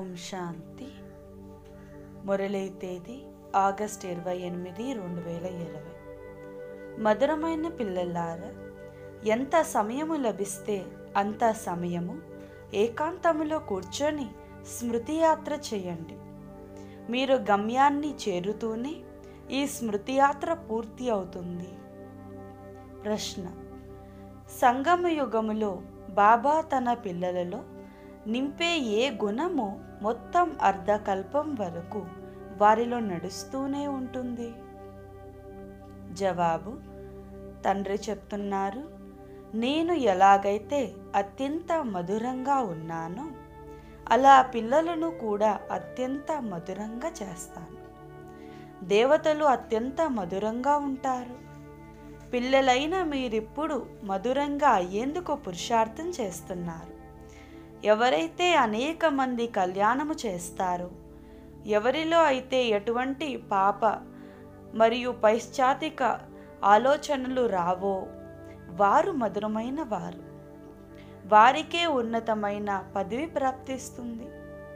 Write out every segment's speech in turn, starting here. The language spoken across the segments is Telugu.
ఓం శాంతి మురళీ తేదీ ఆగస్ట్ ఇరవై ఎనిమిది రెండు వేల ఇరవై మధురమైన పిల్లలారా ఎంత సమయము లభిస్తే అంత సమయము ఏకాంతములో కూర్చొని స్మృతి యాత్ర చేయండి మీరు గమ్యాన్ని చేరుతూనే ఈ స్మృతి యాత్ర పూర్తి అవుతుంది ప్రశ్న సంగమ యుగములో బాబా తన పిల్లలలో నింపే ఏ గుణము మొత్తం అర్ధకల్పం వరకు వారిలో నడుస్తూనే ఉంటుంది జవాబు తండ్రి చెప్తున్నారు నేను ఎలాగైతే అత్యంత మధురంగా ఉన్నానో అలా పిల్లలను కూడా అత్యంత మధురంగా చేస్తాను దేవతలు అత్యంత మధురంగా ఉంటారు పిల్లలైన మీరిప్పుడు మధురంగా అయ్యేందుకు పురుషార్థం చేస్తున్నారు ఎవరైతే అనేక మంది కళ్యాణము చేస్తారో ఎవరిలో అయితే ఎటువంటి పాప మరియు పైశ్చాతిక ఆలోచనలు రావో వారు మధురమైన వారు వారికే ఉన్నతమైన పదవి ప్రాప్తిస్తుంది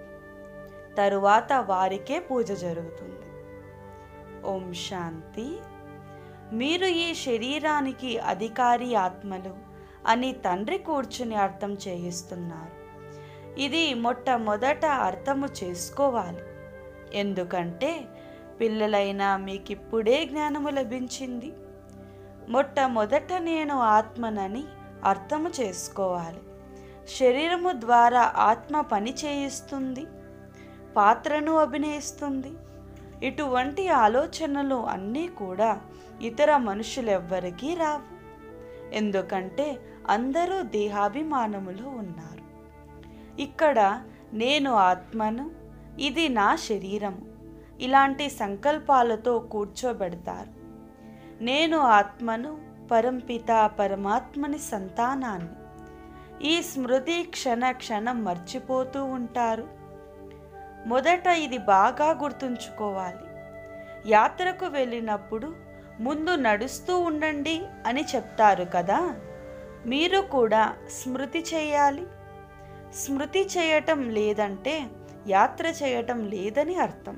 తరువాత వారికే పూజ జరుగుతుంది ఓం శాంతి మీరు ఈ శరీరానికి అధికారి ఆత్మలు అని తండ్రి కూర్చుని అర్థం చేయిస్తున్నారు ఇది మొట్టమొదట అర్థము చేసుకోవాలి ఎందుకంటే పిల్లలైనా మీకిప్పుడే జ్ఞానము లభించింది మొట్టమొదట నేను ఆత్మనని అర్థము చేసుకోవాలి శరీరము ద్వారా ఆత్మ పని చేయిస్తుంది పాత్రను అభినయిస్తుంది ఇటువంటి ఆలోచనలు అన్నీ కూడా ఇతర మనుషులెవ్వరికీ రావు ఎందుకంటే అందరూ దేహాభిమానములో ఉన్నారు ఇక్కడ నేను ఆత్మను ఇది నా శరీరము ఇలాంటి సంకల్పాలతో కూర్చోబెడతారు నేను ఆత్మను పరంపిత పరమాత్మని సంతానాన్ని ఈ స్మృతి క్షణ క్షణం మర్చిపోతూ ఉంటారు మొదట ఇది బాగా గుర్తుంచుకోవాలి యాత్రకు వెళ్ళినప్పుడు ముందు నడుస్తూ ఉండండి అని చెప్తారు కదా మీరు కూడా స్మృతి చేయాలి స్మృతి చేయటం లేదంటే యాత్ర చేయటం లేదని అర్థం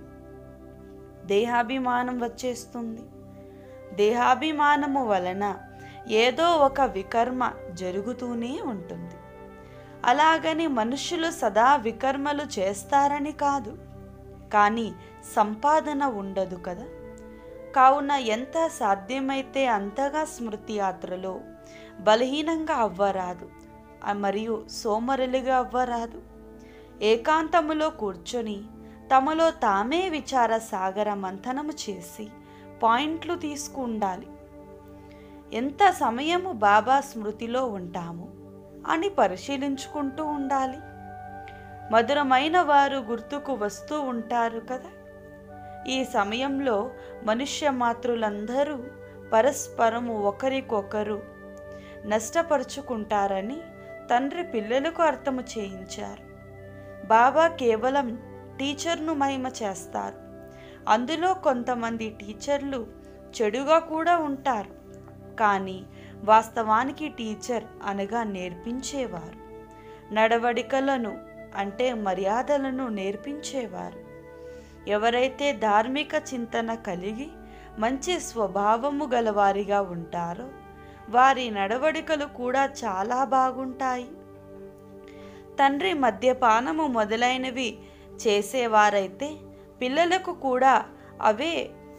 దేహాభిమానం వచ్చేస్తుంది దేహాభిమానము వలన ఏదో ఒక వికర్మ జరుగుతూనే ఉంటుంది అలాగని మనుషులు సదా వికర్మలు చేస్తారని కాదు కానీ సంపాదన ఉండదు కదా కావున ఎంత సాధ్యమైతే అంతగా స్మృతి యాత్రలో బలహీనంగా అవ్వరాదు మరియు సోమరులుగా అవ్వరాదు ఏకాంతములో కూర్చొని తమలో తామే విచార సాగర మంథనము చేసి పాయింట్లు తీసుకుండాలి ఎంత సమయము బాబా స్మృతిలో ఉంటాము అని పరిశీలించుకుంటూ ఉండాలి మధురమైన వారు గుర్తుకు వస్తూ ఉంటారు కదా ఈ సమయంలో మనుష్య మాతృలందరూ పరస్పరము ఒకరికొకరు నష్టపరుచుకుంటారని తండ్రి పిల్లలకు అర్థము చేయించారు బాబా కేవలం టీచర్ను మహిమ చేస్తారు అందులో కొంతమంది టీచర్లు చెడుగా కూడా ఉంటారు కానీ వాస్తవానికి టీచర్ అనగా నేర్పించేవారు నడవడికలను అంటే మర్యాదలను నేర్పించేవారు ఎవరైతే ధార్మిక చింతన కలిగి మంచి స్వభావము గలవారిగా ఉంటారో వారి నడవడికలు కూడా చాలా బాగుంటాయి తండ్రి మద్యపానము మొదలైనవి చేసేవారైతే పిల్లలకు కూడా అవే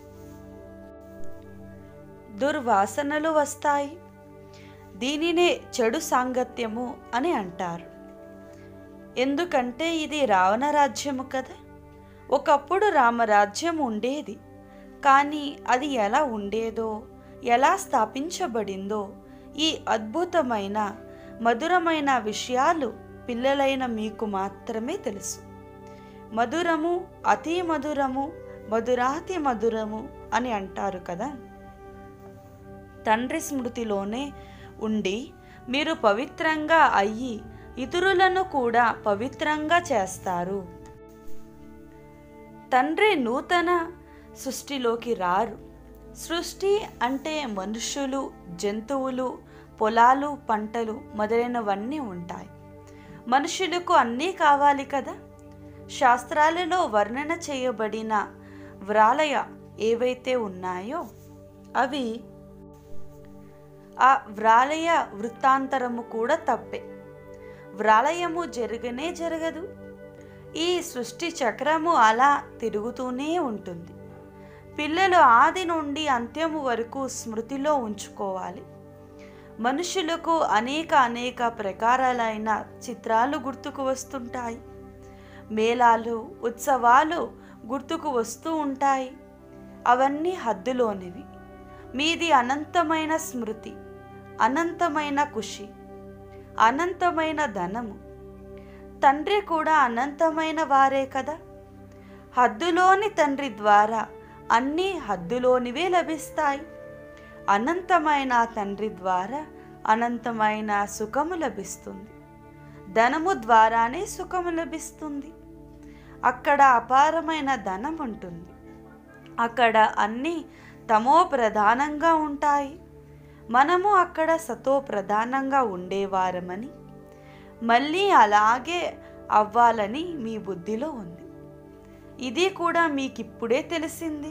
దుర్వాసనలు వస్తాయి దీనినే చెడు సాంగత్యము అని అంటారు ఎందుకంటే ఇది రావణ రాజ్యము కదా ఒకప్పుడు రామరాజ్యం ఉండేది కానీ అది ఎలా ఉండేదో ఎలా స్థాపించబడిందో ఈ అద్భుతమైన మధురమైన విషయాలు పిల్లలైన మీకు మాత్రమే తెలుసు మధురము అతి మధురము మధురాతి మధురము అని అంటారు కదా తండ్రి స్మృతిలోనే ఉండి మీరు పవిత్రంగా అయ్యి ఇతరులను కూడా పవిత్రంగా చేస్తారు తండ్రి నూతన సృష్టిలోకి రారు సృష్టి అంటే మనుష్యులు జంతువులు పొలాలు పంటలు మొదలైనవన్నీ ఉంటాయి మనుషులకు అన్నీ కావాలి కదా శాస్త్రాలలో వర్ణన చేయబడిన వ్రాలయ ఏవైతే ఉన్నాయో అవి ఆ వ్రాలయ వృత్తాంతరము కూడా తప్పే వ్రాలయము జరగనే జరగదు ఈ సృష్టి చక్రము అలా తిరుగుతూనే ఉంటుంది పిల్లలు ఆది నుండి అంత్యము వరకు స్మృతిలో ఉంచుకోవాలి మనుషులకు అనేక అనేక ప్రకారాలైన చిత్రాలు గుర్తుకు వస్తుంటాయి మేళాలు ఉత్సవాలు గుర్తుకు వస్తూ ఉంటాయి అవన్నీ హద్దులోనివి మీది అనంతమైన స్మృతి అనంతమైన ఖుషి అనంతమైన ధనము తండ్రి కూడా అనంతమైన వారే కదా హద్దులోని తండ్రి ద్వారా అన్నీ హద్దులోనివే లభిస్తాయి అనంతమైన తండ్రి ద్వారా అనంతమైన సుఖము లభిస్తుంది ధనము ద్వారానే సుఖము లభిస్తుంది అక్కడ అపారమైన ధనం ఉంటుంది అక్కడ అన్నీ తమో ప్రధానంగా ఉంటాయి మనము అక్కడ సతో ప్రధానంగా ఉండేవారమని మళ్ళీ అలాగే అవ్వాలని మీ బుద్ధిలో ఉంది ఇది కూడా మీకు ఇప్పుడే తెలిసింది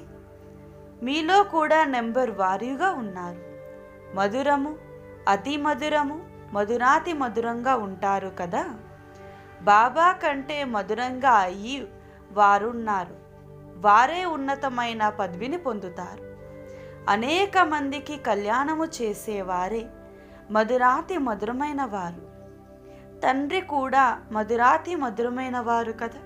మీలో కూడా నెంబర్ వారీగా ఉన్నారు మధురము అతి మధురము మధురాతి మధురంగా ఉంటారు కదా బాబా కంటే మధురంగా అయ్యి వారున్నారు వారే ఉన్నతమైన పదవిని పొందుతారు అనేక మందికి కళ్యాణము చేసేవారే మధురాతి మధురమైన వారు తండ్రి కూడా మధురాతి మధురమైన వారు కదా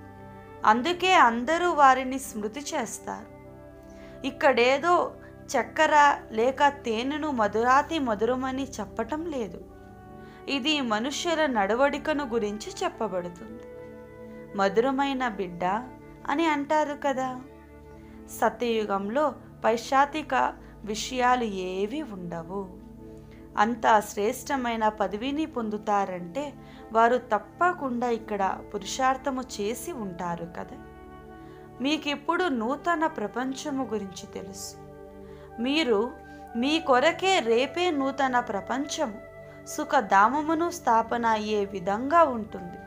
అందుకే అందరూ వారిని స్మృతి చేస్తారు ఇక్కడేదో చక్కెర లేక తేనెను మధురాతి మధురమని చెప్పటం లేదు ఇది మనుష్యుల నడవడికను గురించి చెప్పబడుతుంది మధురమైన బిడ్డ అని అంటారు కదా సత్యయుగంలో పైశాతిక విషయాలు ఏవి ఉండవు అంత శ్రేష్టమైన పదవిని పొందుతారంటే వారు తప్పకుండా ఇక్కడ పురుషార్థము చేసి ఉంటారు కదా మీకిప్పుడు నూతన ప్రపంచము గురించి తెలుసు మీరు మీ కొరకే రేపే నూతన ప్రపంచము సుఖధామమును స్థాపన అయ్యే విధంగా ఉంటుంది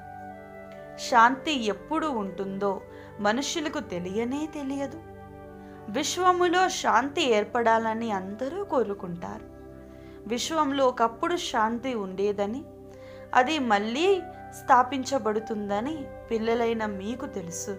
శాంతి ఎప్పుడు ఉంటుందో మనుషులకు తెలియనే తెలియదు విశ్వములో శాంతి ఏర్పడాలని అందరూ కోరుకుంటారు విశ్వంలో ఒకప్పుడు శాంతి ఉండేదని అది మళ్ళీ స్థాపించబడుతుందని పిల్లలైన మీకు తెలుసు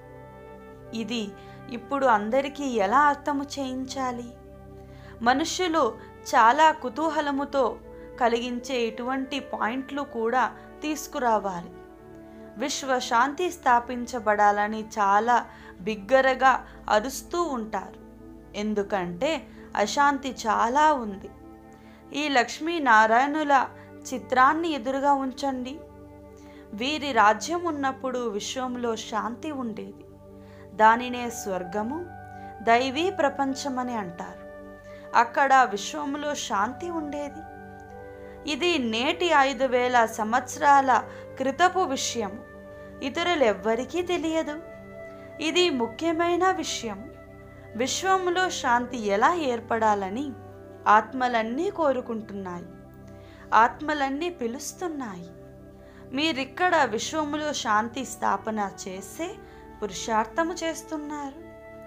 ఇది ఇప్పుడు అందరికీ ఎలా అర్థము చేయించాలి మనుష్యులు చాలా కుతూహలముతో కలిగించే ఇటువంటి పాయింట్లు కూడా తీసుకురావాలి విశ్వశాంతి స్థాపించబడాలని చాలా బిగ్గరగా అరుస్తూ ఉంటారు ఎందుకంటే అశాంతి చాలా ఉంది ఈ లక్ష్మీనారాయణుల చిత్రాన్ని ఎదురుగా ఉంచండి వీరి రాజ్యం ఉన్నప్పుడు విశ్వంలో శాంతి ఉండేది దానినే స్వర్గము దైవీ ప్రపంచమని అంటారు అక్కడ విశ్వంలో శాంతి ఉండేది ఇది నేటి ఐదు వేల సంవత్సరాల క్రితపు విషయం ఇతరులెవ్వరికీ తెలియదు ఇది ముఖ్యమైన విషయం విశ్వంలో శాంతి ఎలా ఏర్పడాలని ఆత్మలన్నీ కోరుకుంటున్నాయి ఆత్మలన్నీ పిలుస్తున్నాయి మీరిక్కడ విశ్వములో శాంతి స్థాపన చేసే పురుషార్థము చేస్తున్నారు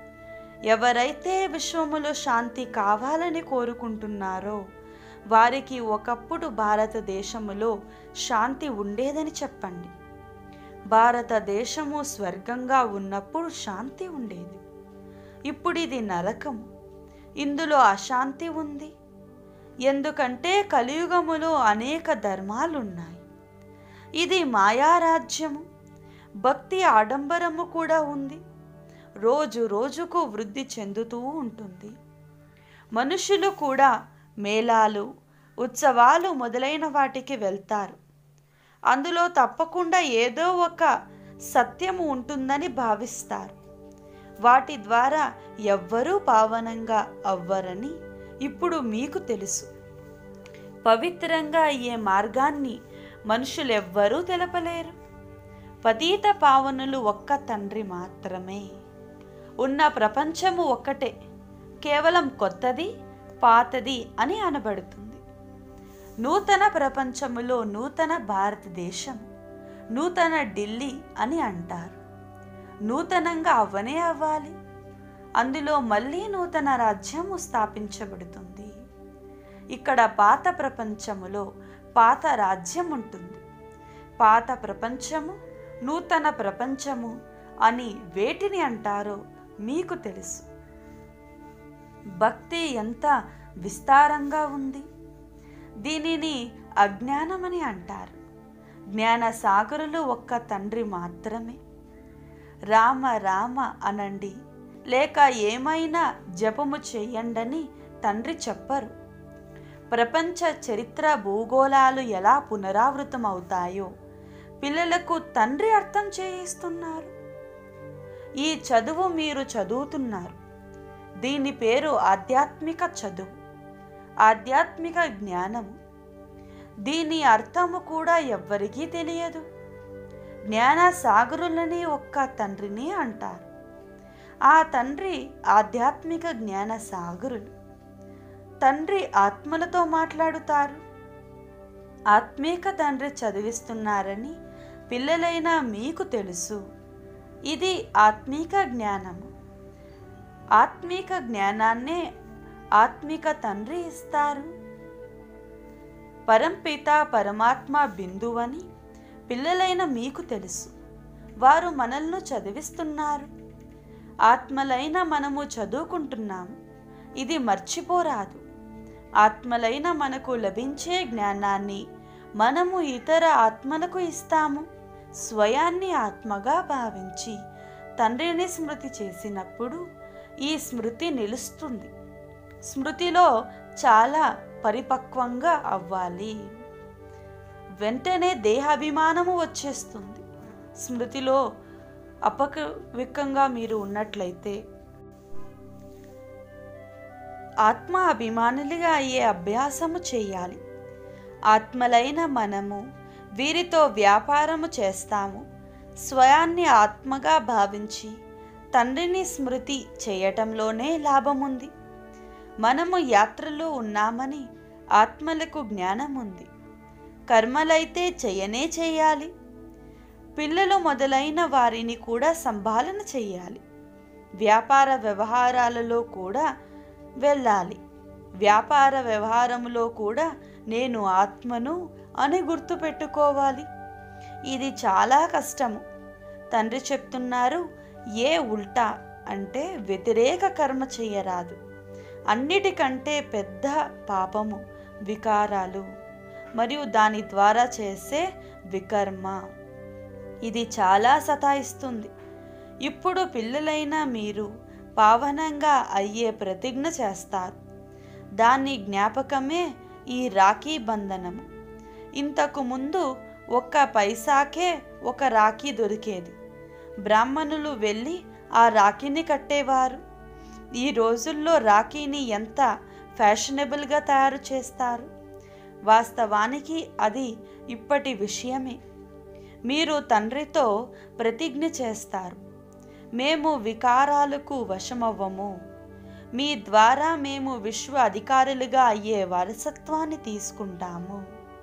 ఎవరైతే విశ్వములో శాంతి కావాలని కోరుకుంటున్నారో వారికి ఒకప్పుడు భారతదేశములో శాంతి ఉండేదని చెప్పండి భారతదేశము స్వర్గంగా ఉన్నప్పుడు శాంతి ఉండేది ఇప్పుడు ఇది నరకం ఇందులో అశాంతి ఉంది ఎందుకంటే కలియుగములో అనేక ధర్మాలున్నాయి ఇది మాయారాజ్యము భక్తి ఆడంబరము కూడా ఉంది రోజు రోజుకు వృద్ధి చెందుతూ ఉంటుంది మనుషులు కూడా మేళాలు ఉత్సవాలు మొదలైన వాటికి వెళ్తారు అందులో తప్పకుండా ఏదో ఒక సత్యము ఉంటుందని భావిస్తారు వాటి ద్వారా ఎవ్వరూ పావనంగా అవ్వరని ఇప్పుడు మీకు తెలుసు పవిత్రంగా అయ్యే మార్గాన్ని మనుషులెవ్వరూ తెలపలేరు పతీత పావనులు ఒక్క తండ్రి మాత్రమే ఉన్న ప్రపంచము ఒక్కటే కేవలం కొత్తది పాతది అని అనబడుతుంది నూతన ప్రపంచములో నూతన భారతదేశం నూతన ఢిల్లీ అని అంటారు నూతనంగా అవ్వనే అవ్వాలి అందులో మళ్ళీ నూతన రాజ్యము స్థాపించబడుతుంది ఇక్కడ పాత ప్రపంచములో పాత రాజ్యం ఉంటుంది పాత ప్రపంచము నూతన ప్రపంచము అని వేటిని అంటారో మీకు తెలుసు భక్తి ఎంత విస్తారంగా ఉంది దీనిని అజ్ఞానమని అంటారు జ్ఞాన సాగరులు ఒక్క తండ్రి మాత్రమే రామ రామ అనండి లేక ఏమైనా జపము చెయ్యండని తండ్రి చెప్పరు ప్రపంచ చరిత్ర భూగోళాలు ఎలా పునరావృతం అవుతాయో పిల్లలకు తండ్రి అర్థం చేయిస్తున్నారు ఈ చదువు మీరు చదువుతున్నారు దీని పేరు ఆధ్యాత్మిక చదువు ఆధ్యాత్మిక జ్ఞానము దీని అర్థము కూడా ఎవ్వరికీ తెలియదు జ్ఞాన సాగరులని ఒక్క తండ్రిని అంటారు ఆ తండ్రి ఆధ్యాత్మిక జ్ఞాన సాగరులు తండ్రి ఆత్మలతో మాట్లాడుతారు ఆత్మీక తండ్రి చదివిస్తున్నారని పిల్లలైన మీకు తెలుసు ఇది ఆత్మీక జ్ఞానము ఆత్మీక జ్ఞానాన్నే ఆత్మిక తండ్రి ఇస్తారు పరంపిత పరమాత్మ బిందువని పిల్లలైన మీకు తెలుసు వారు మనల్ని చదివిస్తున్నారు ఆత్మలైన మనము చదువుకుంటున్నాము ఇది మర్చిపోరాదు ఆత్మలైన మనకు లభించే జ్ఞానాన్ని మనము ఇతర ఆత్మలకు ఇస్తాము స్వయాన్ని ఆత్మగా భావించి తండ్రిని స్మృతి చేసినప్పుడు ఈ స్మృతి నిలుస్తుంది స్మృతిలో చాలా పరిపక్వంగా అవ్వాలి వెంటనే దేహాభిమానము వచ్చేస్తుంది స్మృతిలో అపకవికంగా మీరు ఉన్నట్లయితే ఆత్మ అభిమానులుగా అయ్యే అభ్యాసము చేయాలి ఆత్మలైన మనము వీరితో వ్యాపారము చేస్తాము స్వయాన్ని ఆత్మగా భావించి తండ్రిని స్మృతి చేయటంలోనే లాభముంది మనము యాత్రలో ఉన్నామని ఆత్మలకు జ్ఞానం ఉంది కర్మలైతే చేయనే చేయాలి పిల్లలు మొదలైన వారిని కూడా సంభాలన చేయాలి వ్యాపార వ్యవహారాలలో కూడా వెళ్ళాలి వ్యాపార వ్యవహారములో కూడా నేను ఆత్మను అని గుర్తుపెట్టుకోవాలి ఇది చాలా కష్టము తండ్రి చెప్తున్నారు ఏ ఉల్టా అంటే వ్యతిరేక కర్మ చేయరాదు అన్నిటికంటే పెద్ద పాపము వికారాలు మరియు దాని ద్వారా చేసే వికర్మ ఇది చాలా సతాయిస్తుంది ఇప్పుడు పిల్లలైన మీరు పావనంగా అయ్యే ప్రతిజ్ఞ చేస్తారు దాని జ్ఞాపకమే ఈ రాఖీ బంధనము ఇంతకు ముందు ఒక్క పైసాకే ఒక రాఖీ దొరికేది బ్రాహ్మణులు వెళ్ళి ఆ రాఖీని కట్టేవారు ఈ రోజుల్లో రాఖీని ఎంత ఫ్యాషనబుల్గా తయారు చేస్తారు వాస్తవానికి అది ఇప్పటి విషయమే మీరు తండ్రితో ప్రతిజ్ఞ చేస్తారు మేము వికారాలకు వశమవ్వము మీ ద్వారా మేము విశ్వ అధికారులుగా అయ్యే వారసత్వాన్ని తీసుకుంటాము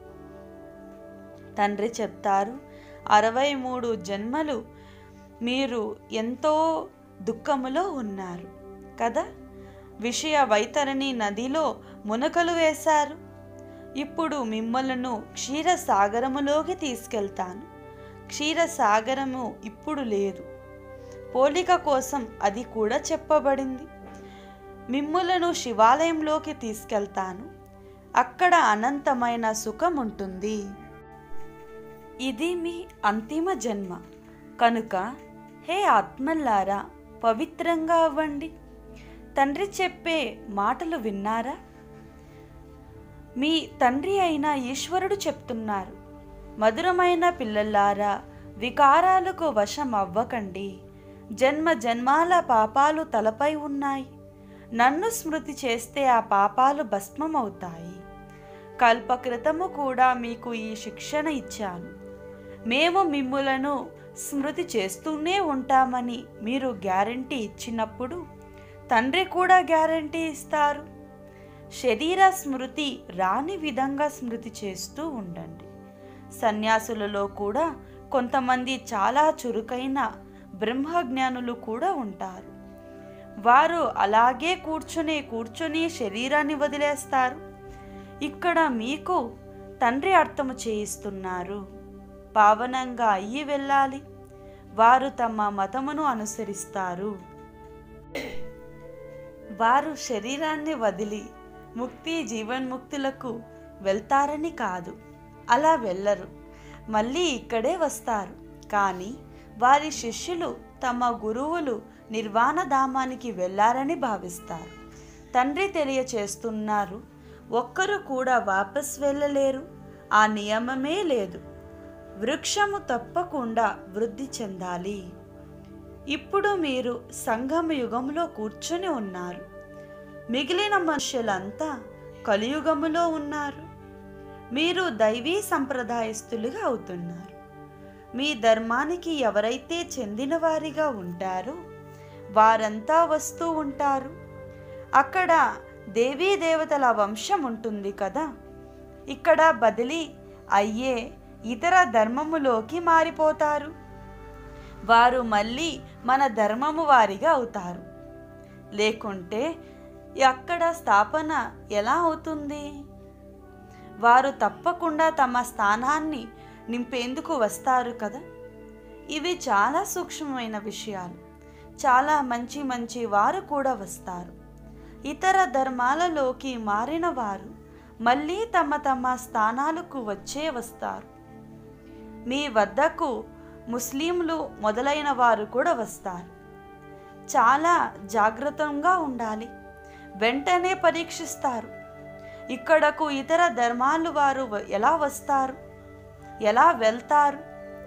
తండ్రి చెప్తారు అరవై మూడు జన్మలు మీరు ఎంతో దుఃఖములో ఉన్నారు కదా విషయ వైతరణి నదిలో మునకలు వేశారు ఇప్పుడు మిమ్మలను క్షీరసాగరములోకి తీసుకెళ్తాను క్షీరసాగరము ఇప్పుడు లేదు పోలిక కోసం అది కూడా చెప్పబడింది మిమ్ములను శివాలయంలోకి తీసుకెళ్తాను అక్కడ అనంతమైన సుఖం ఉంటుంది ఇది మీ అంతిమ జన్మ కనుక హే ఆత్మల్లారా పవిత్రంగా అవ్వండి తండ్రి చెప్పే మాటలు విన్నారా మీ తండ్రి అయిన ఈశ్వరుడు చెప్తున్నారు మధురమైన పిల్లల్లారా వికారాలకు వశం అవ్వకండి జన్మ జన్మాల పాపాలు తలపై ఉన్నాయి నన్ను స్మృతి చేస్తే ఆ పాపాలు భస్మమవుతాయి కల్పకృతము కూడా మీకు ఈ శిక్షణ ఇచ్చాను మేము మిమ్ములను స్మృతి చేస్తూనే ఉంటామని మీరు గ్యారంటీ ఇచ్చినప్పుడు తండ్రి కూడా గ్యారంటీ ఇస్తారు శరీర స్మృతి రాని విధంగా స్మృతి చేస్తూ ఉండండి సన్యాసులలో కూడా కొంతమంది చాలా చురుకైన బ్రహ్మజ్ఞానులు కూడా ఉంటారు వారు అలాగే కూర్చుని కూర్చుని శరీరాన్ని వదిలేస్తారు ఇక్కడ మీకు తండ్రి అర్థము చేయిస్తున్నారు పావనంగా అయ్యి వెళ్ళాలి వారు తమ మతమును అనుసరిస్తారు వారు శరీరాన్ని వదిలి ముక్తి జీవన్ముక్తులకు వెళ్తారని కాదు అలా వెళ్ళరు మళ్ళీ ఇక్కడే వస్తారు కానీ వారి శిష్యులు తమ గురువులు నిర్వాణధామానికి వెళ్ళారని భావిస్తారు తండ్రి తెలియచేస్తున్నారు ఒక్కరు కూడా వాపస్ వెళ్ళలేరు ఆ నియమమే లేదు వృక్షము తప్పకుండా వృద్ధి చెందాలి ఇప్పుడు మీరు సంగమ యుగంలో కూర్చొని ఉన్నారు మిగిలిన మనుషులంతా కలియుగములో ఉన్నారు మీరు దైవీ సంప్రదాయస్తులుగా అవుతున్నారు మీ ధర్మానికి ఎవరైతే చెందిన వారిగా ఉంటారో వారంతా వస్తూ ఉంటారు అక్కడ దేవీ దేవతల వంశం ఉంటుంది కదా ఇక్కడ బదిలీ అయ్యే ఇతర ధర్మములోకి మారిపోతారు వారు మళ్ళీ మన ధర్మము వారిగా అవుతారు లేకుంటే అక్కడ స్థాపన ఎలా అవుతుంది వారు తప్పకుండా తమ స్థానాన్ని నింపేందుకు వస్తారు కదా ఇవి చాలా సూక్ష్మమైన విషయాలు చాలా మంచి మంచి వారు కూడా వస్తారు ఇతర ధర్మాలలోకి మారిన వారు మళ్ళీ తమ తమ స్థానాలకు వచ్చే వస్తారు మీ వద్దకు ముస్లింలు మొదలైన వారు కూడా వస్తారు చాలా జాగ్రత్తగా ఉండాలి వెంటనే పరీక్షిస్తారు ఇక్కడకు ఇతర ధర్మాలు వారు వ- ఎలా వస్తారు ఎలా వెళ్తారు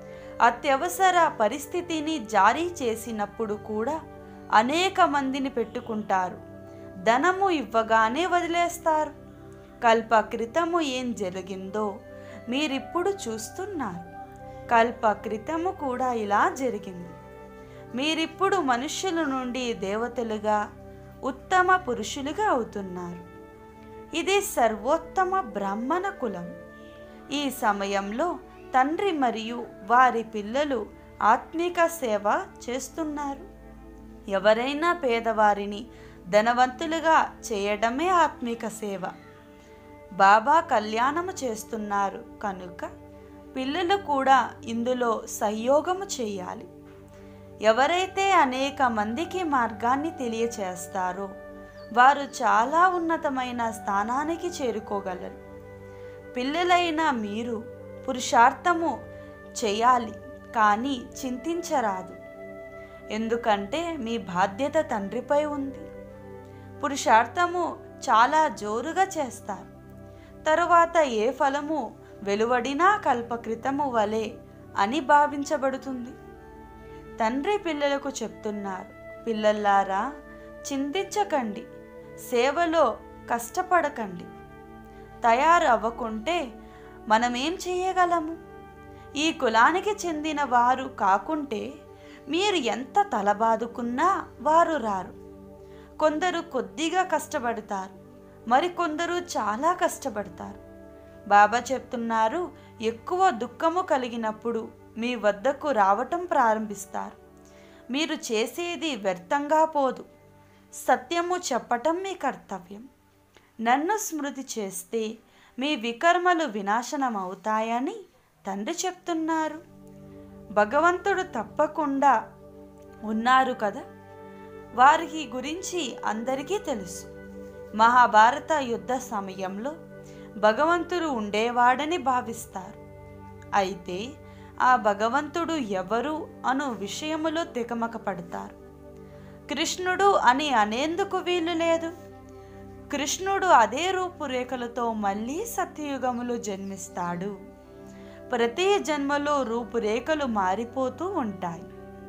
అత్యవసర పరిస్థితిని జారీ చేసినప్పుడు కూడా అనేక మందిని పెట్టుకుంటారు ధనము ఇవ్వగానే వదిలేస్తారు కల్ప క్రితము ఏం జరిగిందో మీరిప్పుడు చూస్తున్నారు కల్ప క్రితము కూడా ఇలా జరిగింది మీరిప్పుడు మనుష్యుల నుండి దేవతలుగా ఉత్తమ పురుషులుగా అవుతున్నారు ఇది సర్వోత్తమ బ్రాహ్మణ కులం ఈ సమయంలో తండ్రి మరియు వారి పిల్లలు ఆత్మిక సేవ చేస్తున్నారు ఎవరైనా పేదవారిని ధనవంతులుగా చేయడమే ఆత్మిక సేవ బాబా కళ్యాణము చేస్తున్నారు కనుక పిల్లలు కూడా ఇందులో సహయోగము చేయాలి ఎవరైతే అనేక మందికి మార్గాన్ని తెలియచేస్తారో వారు చాలా ఉన్నతమైన స్థానానికి చేరుకోగలరు పిల్లలైన మీరు పురుషార్థము చేయాలి కానీ చింతించరాదు ఎందుకంటే మీ బాధ్యత తండ్రిపై ఉంది పురుషార్థము చాలా జోరుగా చేస్తారు తరువాత ఏ ఫలము వెలువడినా కల్పకృతము వలె అని భావించబడుతుంది తండ్రి పిల్లలకు చెప్తున్నారు పిల్లల్లారా చింతించకండి సేవలో కష్టపడకండి తయారు అవ్వకుంటే మనమేం చేయగలము ఈ కులానికి చెందిన వారు కాకుంటే మీరు ఎంత తలబాదుకున్నా వారు రారు కొందరు కొద్దిగా కష్టపడతారు మరికొందరు చాలా కష్టపడతారు బాబా చెప్తున్నారు ఎక్కువ దుఃఖము కలిగినప్పుడు మీ వద్దకు రావటం ప్రారంభిస్తారు మీరు చేసేది వ్యర్థంగా పోదు సత్యము చెప్పటం మీ కర్తవ్యం నన్ను స్మృతి చేస్తే మీ వికర్మలు వినాశనం అవుతాయని తండ్రి చెప్తున్నారు భగవంతుడు తప్పకుండా ఉన్నారు కదా వారికి గురించి అందరికీ తెలుసు మహాభారత యుద్ధ సమయంలో భగవంతుడు ఉండేవాడని భావిస్తారు అయితే ఆ భగవంతుడు ఎవరు అను విషయములో తికమక పడతారు కృష్ణుడు అని అనేందుకు వీలు లేదు కృష్ణుడు అదే రూపురేఖలతో మళ్ళీ సత్యయుగములో జన్మిస్తాడు ప్రతి జన్మలో రూపురేఖలు మారిపోతూ ఉంటాయి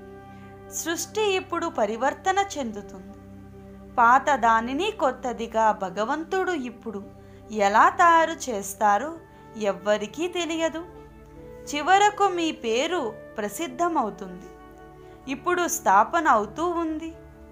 సృష్టి ఇప్పుడు పరివర్తన చెందుతుంది పాత దానిని కొత్తదిగా భగవంతుడు ఇప్పుడు ఎలా తయారు చేస్తారో ఎవ్వరికీ తెలియదు చివరకు మీ పేరు ప్రసిద్ధమవుతుంది ఇప్పుడు స్థాపన అవుతూ ఉంది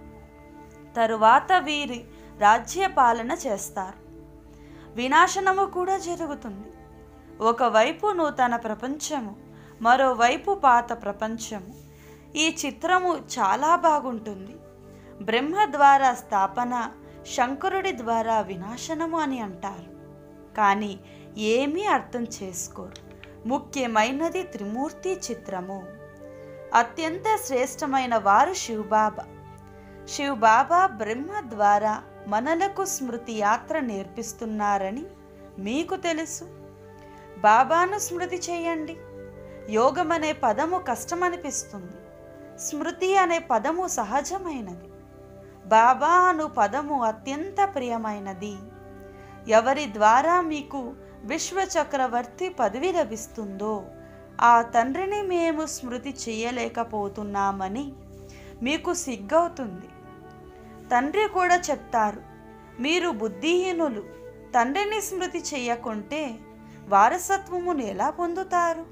తరువాత వీరి రాజ్య పాలన చేస్తారు వినాశనము కూడా జరుగుతుంది ఒకవైపు నూతన ప్రపంచము మరోవైపు పాత ప్రపంచము ఈ చిత్రము చాలా బాగుంటుంది బ్రహ్మ ద్వారా స్థాపన శంకరుడి ద్వారా వినాశనము అని అంటారు కానీ ఏమీ అర్థం చేసుకోరు ముఖ్యమైనది త్రిమూర్తి చిత్రము అత్యంత శ్రేష్టమైన వారు శివబాబా శివబాబా బ్రహ్మ ద్వారా మనలకు స్మృతి యాత్ర నేర్పిస్తున్నారని మీకు తెలుసు బాబాను స్మృతి చేయండి యోగం అనే పదము కష్టమనిపిస్తుంది స్మృతి అనే పదము సహజమైనది బాబా అను పదము అత్యంత ప్రియమైనది ఎవరి ద్వారా మీకు విశ్వచక్రవర్తి పదవి లభిస్తుందో ఆ తండ్రిని మేము స్మృతి చేయలేకపోతున్నామని మీకు సిగ్గవుతుంది తండ్రి కూడా చెప్తారు మీరు బుద్ధిహీనులు తండ్రిని స్మృతి చేయకుంటే వారసత్వమును ఎలా పొందుతారు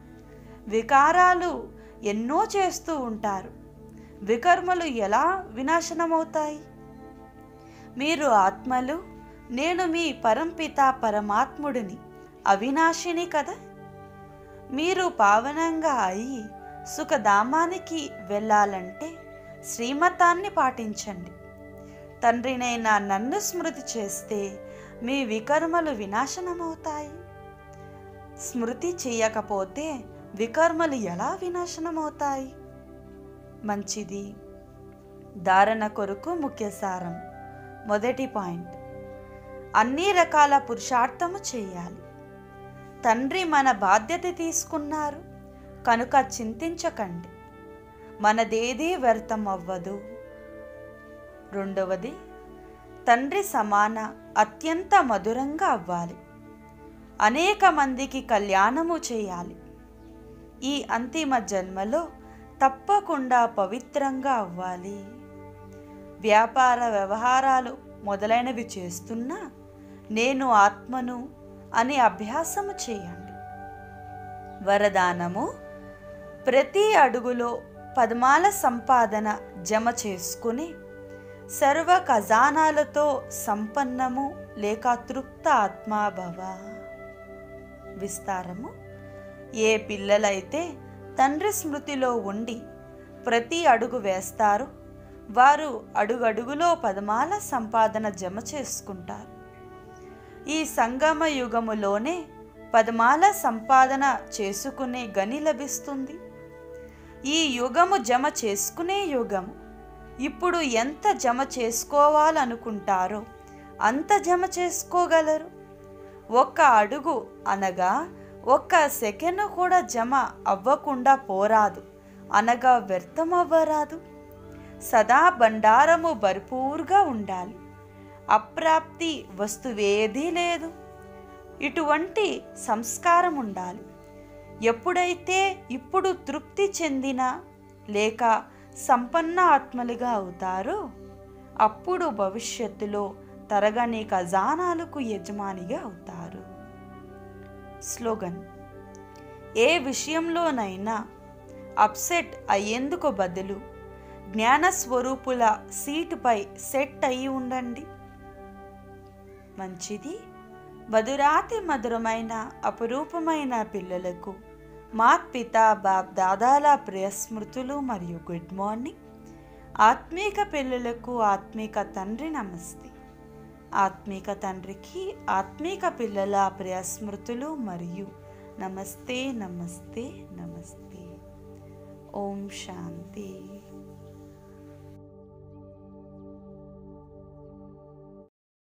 వికారాలు ఎన్నో చేస్తూ ఉంటారు వికర్మలు ఎలా వినాశనమవుతాయి మీరు ఆత్మలు నేను మీ పరంపిత పరమాత్ముడిని అవినాశిని కదా మీరు పావనంగా అయి సుఖధామానికి వెళ్ళాలంటే శ్రీమతాన్ని పాటించండి తండ్రినైనా నన్ను స్మృతి చేస్తే మీ వికర్మలు వినాశనమవుతాయి స్మృతి చేయకపోతే వికర్మలు ఎలా వినాశనమవుతాయి మంచిది ధారణ కొరకు ముఖ్య సారం మొదటి పాయింట్ అన్ని రకాల పురుషార్థము చేయాలి తండ్రి మన బాధ్యత తీసుకున్నారు కనుక చింతించకండి మనదేదీ వ్యర్థం అవ్వదు రెండవది తండ్రి సమాన అత్యంత మధురంగా అవ్వాలి అనేక మందికి కళ్యాణము చేయాలి ఈ అంతిమ జన్మలో తప్పకుండా పవిత్రంగా అవ్వాలి వ్యాపార వ్యవహారాలు మొదలైనవి చేస్తున్నా నేను ఆత్మను అని అభ్యాసము చేయండి వరదానము ప్రతి అడుగులో పద్మాల సంపాదన జమ చేసుకుని సర్వ ఖజానాలతో సంపన్నము లేక తృప్త ఆత్మాభవ విస్తారము ఏ పిల్లలైతే తండ్రి స్మృతిలో ఉండి ప్రతి అడుగు వేస్తారో వారు అడుగడుగులో పదమాల సంపాదన జమ చేసుకుంటారు ఈ సంగమ యుగములోనే పదమాల సంపాదన చేసుకునే గని లభిస్తుంది ఈ యుగము జమ చేసుకునే యుగము ఇప్పుడు ఎంత జమ చేసుకోవాలనుకుంటారో అంత జమ చేసుకోగలరు ఒక్క అడుగు అనగా ఒక్క సెకండ్ కూడా జమ అవ్వకుండా పోరాదు అనగా వ్యర్థం అవ్వరాదు సదా బండారము భర్పూర్గా ఉండాలి అప్రాప్తి వస్తువేదీ లేదు ఇటువంటి సంస్కారం ఉండాలి ఎప్పుడైతే ఇప్పుడు తృప్తి చెందిన లేక సంపన్న ఆత్మలుగా అవుతారో అప్పుడు భవిష్యత్తులో తరగని ఖజానాలకు యజమానిగా అవుతారు స్లోగన్ ఏ విషయంలోనైనా అప్సెట్ అయ్యేందుకు బదులు జ్ఞాన స్వరూపుల సీటుపై సెట్ అయి ఉండండి మంచిది మధురాతి మధురమైన అపురూపమైన పిల్లలకు మాత్పిత బాప్ దాదాల ప్రియ స్మృతులు మరియు గుడ్ మార్నింగ్ ఆత్మీక పిల్లలకు ఆత్మీక తండ్రి నమస్తే ఆత్మీక తండ్రికి ఆత్మీక పిల్లల ప్రియ స్మృతులు మరియు నమస్తే నమస్తే నమస్తే ఓం శాంతి